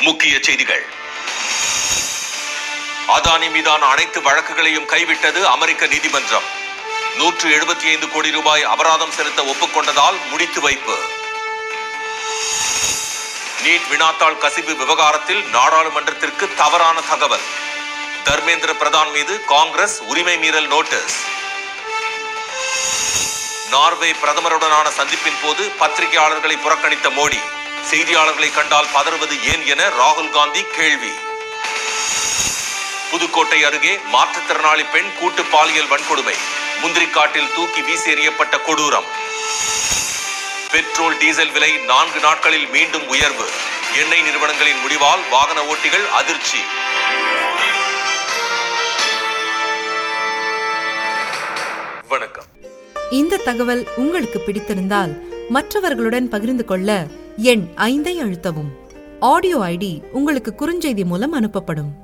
முக்கிய செய்திகள் அதானி மீதான அனைத்து வழக்குகளையும் கைவிட்டது அமெரிக்க நீதிமன்றம் நூற்று எழுபத்தி ஐந்து கோடி ரூபாய் அபராதம் செலுத்த ஒப்புக்கொண்டதால் முடித்து வைப்பு நீட் வினாத்தாள் கசிவு விவகாரத்தில் நாடாளுமன்றத்திற்கு தவறான தகவல் தர்மேந்திர பிரதான் மீது காங்கிரஸ் உரிமை மீறல் நோட்டீஸ் நார்வே பிரதமருடனான சந்திப்பின் போது பத்திரிகையாளர்களை புறக்கணித்த மோடி செய்தியாளர்களை கண்டால் பதறுவது ஏன் என ராகுல் காந்தி கேள்வி புதுக்கோட்டை அருகே மாற்றுத்திறனாளி பெண் கூட்டு பாலியல் வன்கொடுமை முந்திரிக்காட்டில் தூக்கி வீசி எறியப்பட்ட கொடூரம் பெட்ரோல் டீசல் விலை நான்கு நாட்களில் மீண்டும் உயர்வு எண்ணெய் நிறுவனங்களின் முடிவால் வாகன ஓட்டிகள் அதிர்ச்சி வணக்கம் இந்த தகவல் உங்களுக்கு பிடித்திருந்தால் மற்றவர்களுடன் பகிர்ந்து கொள்ள எண் ஐந்தை அழுத்தவும் ஆடியோ ஐடி உங்களுக்கு குறுஞ்செய்தி மூலம் அனுப்பப்படும்